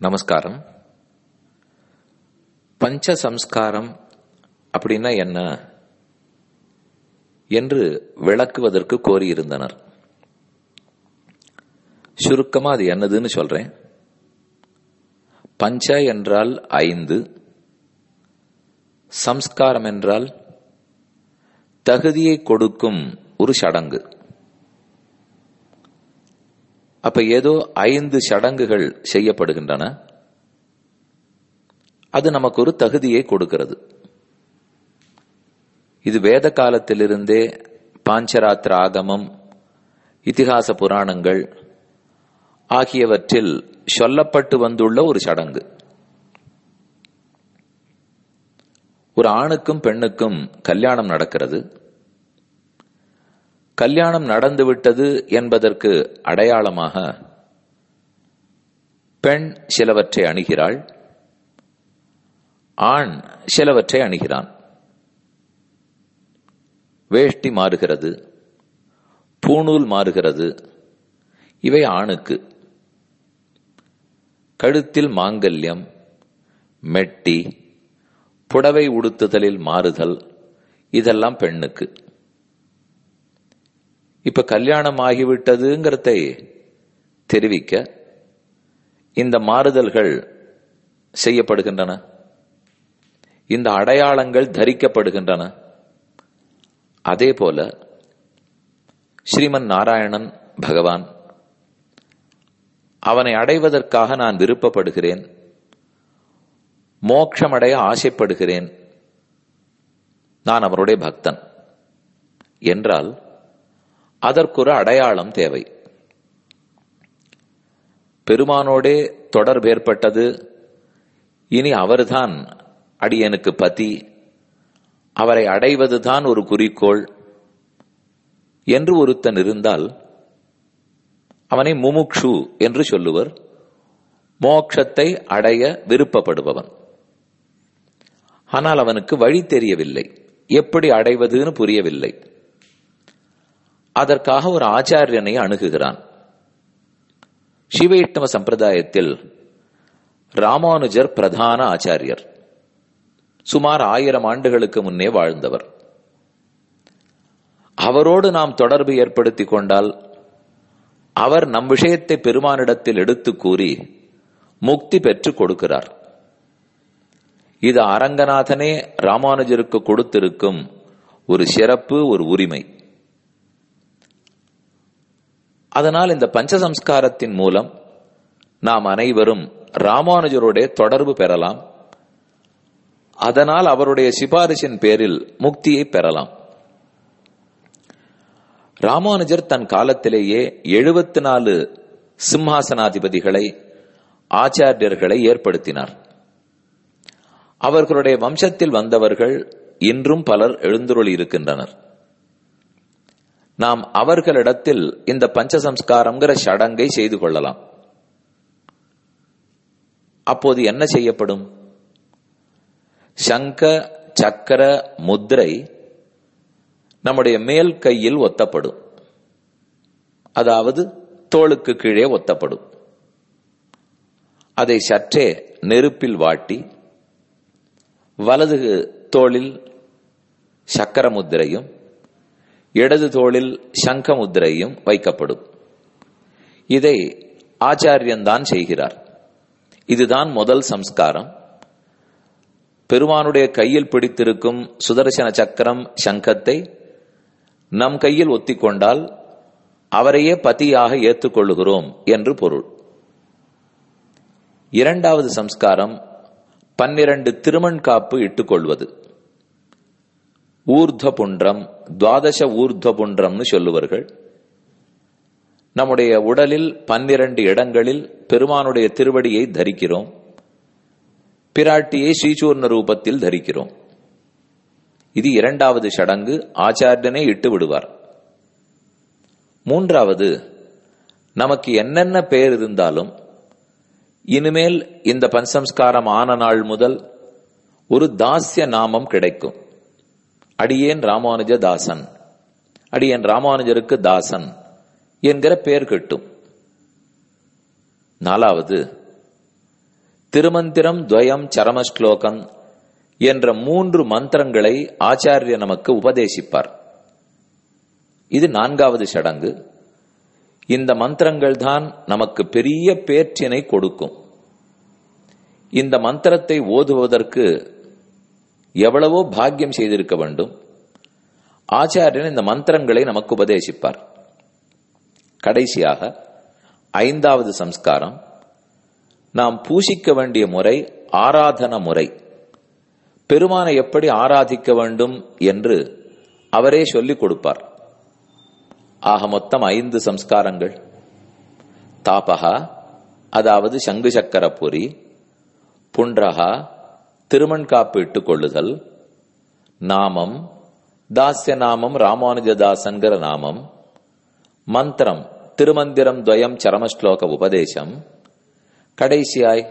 நமஸ்காரம் பஞ்ச சம்ஸ்காரம் அப்படின்னா என்ன என்று விளக்குவதற்கு கோரியிருந்தனர் சுருக்கமா அது என்னதுன்னு சொல்றேன் பஞ்ச என்றால் ஐந்து சம்ஸ்காரம் என்றால் தகுதியை கொடுக்கும் ஒரு சடங்கு அப்ப ஏதோ ஐந்து சடங்குகள் செய்யப்படுகின்றன அது நமக்கு ஒரு தகுதியை கொடுக்கிறது இது வேத காலத்திலிருந்தே பாஞ்சராத்திர ஆகமம் இதிகாச புராணங்கள் ஆகியவற்றில் சொல்லப்பட்டு வந்துள்ள ஒரு சடங்கு ஒரு ஆணுக்கும் பெண்ணுக்கும் கல்யாணம் நடக்கிறது கல்யாணம் நடந்துவிட்டது என்பதற்கு அடையாளமாக பெண் சிலவற்றை அணுகிறாள் ஆண் சிலவற்றை அணுகிறான் வேஷ்டி மாறுகிறது பூணூல் மாறுகிறது இவை ஆணுக்கு கழுத்தில் மாங்கல்யம் மெட்டி புடவை உடுத்துதலில் மாறுதல் இதெல்லாம் பெண்ணுக்கு இப்ப கல்யாணம் ஆகிவிட்டதுங்கிறதை தெரிவிக்க இந்த மாறுதல்கள் செய்யப்படுகின்றன இந்த அடையாளங்கள் தரிக்கப்படுகின்றன அதே போல ஸ்ரீமன் நாராயணன் பகவான் அவனை அடைவதற்காக நான் விருப்பப்படுகிறேன் மோட்சமடைய ஆசைப்படுகிறேன் நான் அவருடைய பக்தன் என்றால் அதற்கொரு அடையாளம் தேவை பெருமானோடே தொடர்பு ஏற்பட்டது இனி அவர்தான் அடியனுக்கு பதி அவரை அடைவதுதான் ஒரு குறிக்கோள் என்று ஒருத்தன் இருந்தால் அவனை முமுக்ஷு என்று சொல்லுவர் மோக்ஷத்தை அடைய விருப்பப்படுபவன் ஆனால் அவனுக்கு வழி தெரியவில்லை எப்படி அடைவதுன்னு புரியவில்லை அதற்காக ஒரு ஆச்சாரியனை அணுகுகிறான் சிவைஷ்ணவ சம்பிரதாயத்தில் ராமானுஜர் பிரதான ஆச்சாரியர் சுமார் ஆயிரம் ஆண்டுகளுக்கு முன்னே வாழ்ந்தவர் அவரோடு நாம் தொடர்பு ஏற்படுத்திக் கொண்டால் அவர் நம் விஷயத்தை பெருமானிடத்தில் எடுத்து கூறி முக்தி பெற்றுக் கொடுக்கிறார் இது அரங்கநாதனே ராமானுஜருக்கு கொடுத்திருக்கும் ஒரு சிறப்பு ஒரு உரிமை அதனால் இந்த பஞ்சசம்ஸ்காரத்தின் மூலம் நாம் அனைவரும் ராமானுஜருடைய தொடர்பு பெறலாம் அதனால் அவருடைய சிபாரிசின் பேரில் முக்தியை பெறலாம் ராமானுஜர் தன் காலத்திலேயே எழுபத்தி நாலு சிம்ஹாசனாதிபதிகளை ஆச்சாரியர்களை ஏற்படுத்தினார் அவர்களுடைய வம்சத்தில் வந்தவர்கள் இன்றும் பலர் எழுந்துருளி இருக்கின்றனர் நாம் அவர்களிடத்தில் இந்த பஞ்சசம்ஸ்காரம்ங்கிற சடங்கை செய்து கொள்ளலாம் அப்போது என்ன செய்யப்படும் சங்க சக்கர முத்திரை நம்முடைய மேல் கையில் ஒத்தப்படும் அதாவது தோளுக்கு கீழே ஒத்தப்படும் அதை சற்றே நெருப்பில் வாட்டி வலது தோளில் சக்கர முத்திரையும் இடது தோளில் சங்க முத்திரையும் வைக்கப்படும் இதை ஆச்சாரியன்தான் செய்கிறார் இதுதான் முதல் சம்ஸ்காரம் பெருமானுடைய கையில் பிடித்திருக்கும் சுதர்சன சக்கரம் சங்கத்தை நம் கையில் ஒத்திக்கொண்டால் அவரையே பதியாக ஏற்றுக்கொள்ளுகிறோம் என்று பொருள் இரண்டாவது சம்ஸ்காரம் பன்னிரண்டு திருமண் காப்பு இட்டுக்கொள்வது ஊர்த புன்றம் துவாதச ஊர்த புன்றம்னு சொல்லுவார்கள் நம்முடைய உடலில் பன்னிரண்டு இடங்களில் பெருமானுடைய திருவடியை தரிக்கிறோம் பிராட்டியை ஸ்ரீசூர்ண ரூபத்தில் தரிக்கிறோம் இது இரண்டாவது சடங்கு ஆச்சாரியனே இட்டு விடுவார் மூன்றாவது நமக்கு என்னென்ன பெயர் இருந்தாலும் இனிமேல் இந்த பஞ்சசம்ஸ்காரம் ஆன நாள் முதல் ஒரு தாஸ்ய நாமம் கிடைக்கும் அடியேன் ராமானுஜ தாசன் அடியேன் ராமானுஜருக்கு தாசன் என்கிற பெயர் கிட்டும் நாலாவது திருமந்திரம் துவயம் சரமஸ்லோகம் என்ற மூன்று மந்திரங்களை ஆச்சாரிய நமக்கு உபதேசிப்பார் இது நான்காவது சடங்கு இந்த மந்திரங்கள் தான் நமக்கு பெரிய பேற்றினை கொடுக்கும் இந்த மந்திரத்தை ஓதுவதற்கு எவ்வளவோ பாக்கியம் செய்திருக்க வேண்டும் ஆச்சாரியன் இந்த மந்திரங்களை நமக்கு உபதேசிப்பார் கடைசியாக ஐந்தாவது சம்ஸ்காரம் நாம் பூசிக்க வேண்டிய முறை ஆராதன முறை பெருமானை எப்படி ஆராதிக்க வேண்டும் என்று அவரே சொல்லிக் கொடுப்பார் ஆக மொத்தம் ஐந்து சம்ஸ்காரங்கள் தாபகா அதாவது சங்கு சக்கர பொறி புன்றகா திருமண் காப்பு இட்டுக் கொள்ளுதல் நாமம் தாஸ்ய நாமம் ராமானுஜதாசன்கிற நாமம் மந்திரம் திருமந்திரம் துவயம் சரமஸ்லோக உபதேசம் கடைசியாய்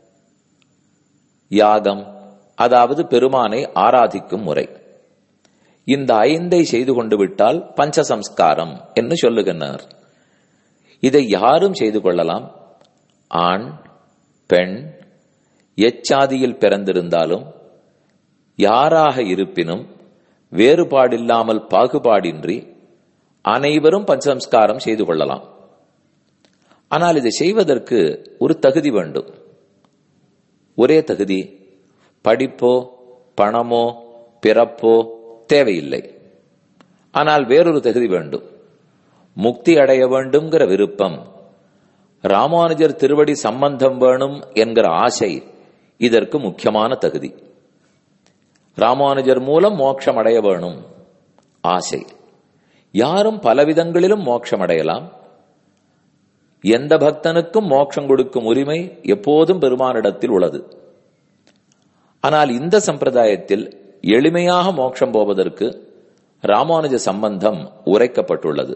யாகம் அதாவது பெருமானை ஆராதிக்கும் முறை இந்த ஐந்தை செய்து கொண்டு விட்டால் பஞ்சசம்ஸ்காரம் என்று சொல்லுகின்றனர் இதை யாரும் செய்து கொள்ளலாம் ஆண் பெண் எச்சாதியில் பிறந்திருந்தாலும் யாராக இருப்பினும் வேறுபாடில்லாமல் பாகுபாடின்றி அனைவரும் பஞ்சசம்ஸ்காரம் செய்து கொள்ளலாம் ஆனால் இதை செய்வதற்கு ஒரு தகுதி வேண்டும் ஒரே தகுதி படிப்போ பணமோ பிறப்போ தேவையில்லை ஆனால் வேறொரு தகுதி வேண்டும் முக்தி அடைய வேண்டும்ங்கிற விருப்பம் ராமானுஜர் திருவடி சம்பந்தம் வேணும் என்கிற ஆசை இதற்கு முக்கியமான தகுதி ராமானுஜர் மூலம் மோட்சம் அடைய வேணும் ஆசை யாரும் பலவிதங்களிலும் மோட்சம் அடையலாம் எந்த பக்தனுக்கும் மோட்சம் கொடுக்கும் உரிமை எப்போதும் பெருமானிடத்தில் உள்ளது ஆனால் இந்த சம்பிரதாயத்தில் எளிமையாக மோட்சம் போவதற்கு ராமானுஜ சம்பந்தம் உரைக்கப்பட்டுள்ளது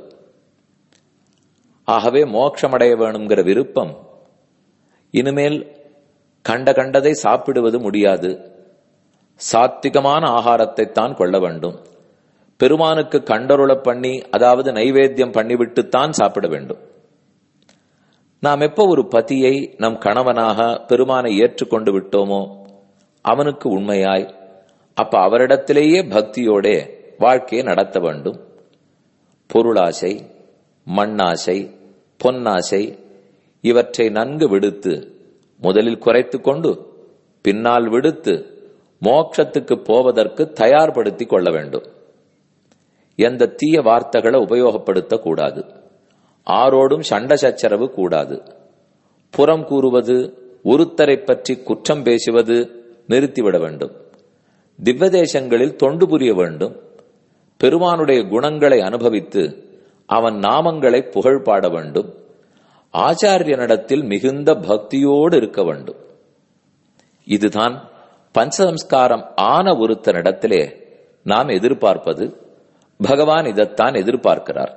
ஆகவே மோட்சமடைய வேணுங்கிற விருப்பம் இனிமேல் கண்ட கண்டதை சாப்பிடுவது முடியாது சாத்விகமான ஆகாரத்தை தான் கொள்ள வேண்டும் பெருமானுக்கு கண்டருள பண்ணி அதாவது நைவேத்தியம் பண்ணிவிட்டுத்தான் சாப்பிட வேண்டும் நாம் எப்போ ஒரு பதியை நம் கணவனாக பெருமானை ஏற்றுக்கொண்டு விட்டோமோ அவனுக்கு உண்மையாய் அப்ப அவரிடத்திலேயே பக்தியோட வாழ்க்கையை நடத்த வேண்டும் பொருளாசை மண்ணாசை பொன்னாசை இவற்றை நன்கு விடுத்து முதலில் குறைத்து கொண்டு பின்னால் விடுத்து மோட்சத்துக்கு போவதற்கு தயார்படுத்தி கொள்ள வேண்டும் எந்த தீய வார்த்தைகளை உபயோகப்படுத்த கூடாது ஆரோடும் சண்ட சச்சரவு கூடாது புறம் கூறுவது ஒருத்தரை பற்றி குற்றம் பேசுவது நிறுத்திவிட வேண்டும் திவ்வதேசங்களில் தொண்டு புரிய வேண்டும் பெருமானுடைய குணங்களை அனுபவித்து அவன் நாமங்களை புகழ் பாட வேண்டும் ஆச்சாரியனிடத்தில் மிகுந்த பக்தியோடு இருக்க வேண்டும் இதுதான் பஞ்சசம்ஸ்காரம் ஆன ஒருத்தனிடத்திலே நாம் எதிர்பார்ப்பது பகவான் இதைத்தான் எதிர்பார்க்கிறார்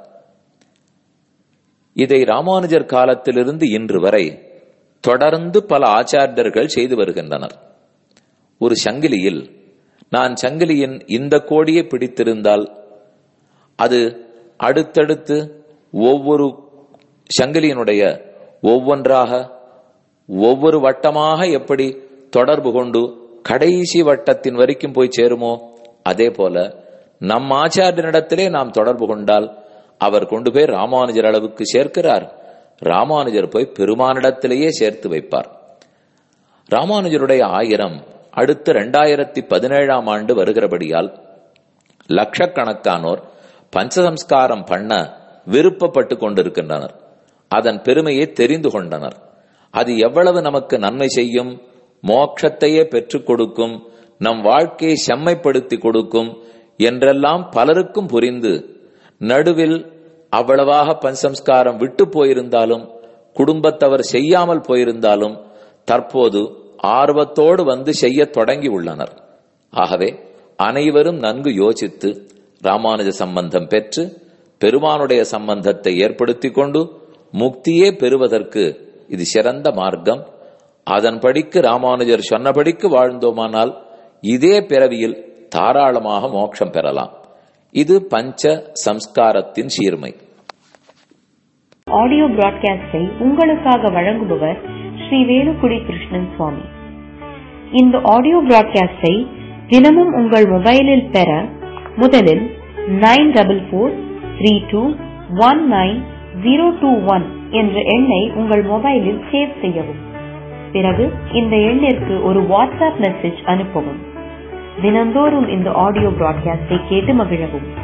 இதை ராமானுஜர் காலத்திலிருந்து இன்று வரை தொடர்ந்து பல ஆச்சாரியர்கள் செய்து வருகின்றனர் ஒரு சங்கிலியில் நான் சங்கிலியின் இந்த கோடியை பிடித்திருந்தால் அது அடுத்தடுத்து ஒவ்வொரு சங்கிலியினுடைய ஒவ்வொன்றாக ஒவ்வொரு வட்டமாக எப்படி தொடர்பு கொண்டு கடைசி வட்டத்தின் வரைக்கும் போய் சேருமோ அதே போல நம் ஆச்சாரியனிடத்திலே நாம் தொடர்பு கொண்டால் அவர் கொண்டு போய் ராமானுஜர் அளவுக்கு சேர்க்கிறார் ராமானுஜர் போய் பெருமானிடத்திலேயே சேர்த்து வைப்பார் ராமானுஜருடைய ஆயிரம் அடுத்து இரண்டாயிரத்தி பதினேழாம் ஆண்டு வருகிறபடியால் லட்சக்கணக்கானோர் பஞ்சசம்ஸ்காரம் பண்ண விருப்பப்பட்டு கொண்டிருக்கின்றனர் அதன் பெருமையை தெரிந்து கொண்டனர் அது எவ்வளவு நமக்கு நன்மை செய்யும் மோட்சத்தையே பெற்றுக் கொடுக்கும் நம் வாழ்க்கையை செம்மைப்படுத்தி கொடுக்கும் என்றெல்லாம் பலருக்கும் புரிந்து நடுவில் அவ்வளவாக பஞ்சசம்ஸ்காரம் விட்டு போயிருந்தாலும் குடும்பத்தவர் செய்யாமல் போயிருந்தாலும் தற்போது ஆர்வத்தோடு வந்து செய்ய தொடங்கி உள்ளனர் ஆகவே அனைவரும் நன்கு யோசித்து ராமானுஜ சம்பந்தம் பெற்று பெருமானுடைய சம்பந்தத்தை ஏற்படுத்தி கொண்டு முக்தியே பெறுவதற்கு இது சிறந்த மார்க்கம் அதன்படிக்கு ராமானுஜர் சொன்னபடிக்கு வாழ்ந்தோமானால் இதே பிறவியில் தாராளமாக மோட்சம் பெறலாம் இது பஞ்ச சம்ஸ்காரத்தின் சீர்மை ஆடியோ பிராட்காஸ்டை உங்களுக்காக வழங்குபவர் ஸ்ரீ ஸ்ரீ வேலுக்குடி கிருஷ்ணன் சுவாமி இந்த ஆடியோ பிராட்காஸ்டை தினமும் உங்கள் மொபைலில் பெற முதலில் nine double four three two one nine zero two one என்ற எண்ணை உங்கள் மொபைலில் சேவ் செய்யவும் பிறகு இந்த எண்ணிற்கு ஒரு வாட்ஸ்அப் மெசேஜ் அனுப்பவும் தினந்தோறும் இந்த ஆடியோ பிராட்காஸ்டை கேட்டு மகிழவும்